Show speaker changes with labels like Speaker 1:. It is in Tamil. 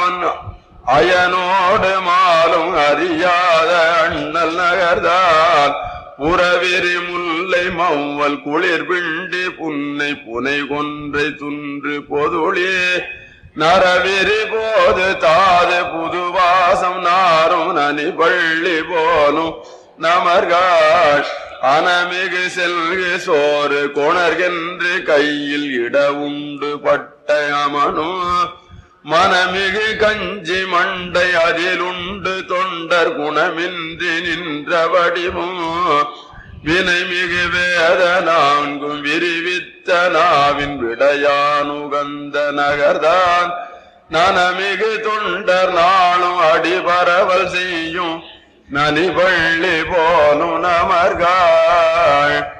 Speaker 1: அமன் அயனோடு மாலும் அறியாத அண்ணல் நகர்ந்தால் புறவிரி முல்லை மௌவல் குளிர் பிண்டி புன்னை புனை கொன்றை துன்று பொதுளே நரவிரி போது தாது புதுவாசம் நாரும் நனி பள்ளி போலும் நமர்காள் அனமிகு செல்கு சோறு கொணர்கென்று கையில் இட உண்டு பட்ட அமனும் மனமிகு கஞ்சி மண்டை அதிலுண்டு தொண்டர் குணமின்றி நின்ற வடிவும் வினைமிகு வேத நான்கும் விரிவித்த நாவின் விடையானுகந்த நகர்தான் நனமிகு தொண்டர் நாளும் அடிபரவல் செய்யும் நலிவள்ளி போலும் நமர்காள்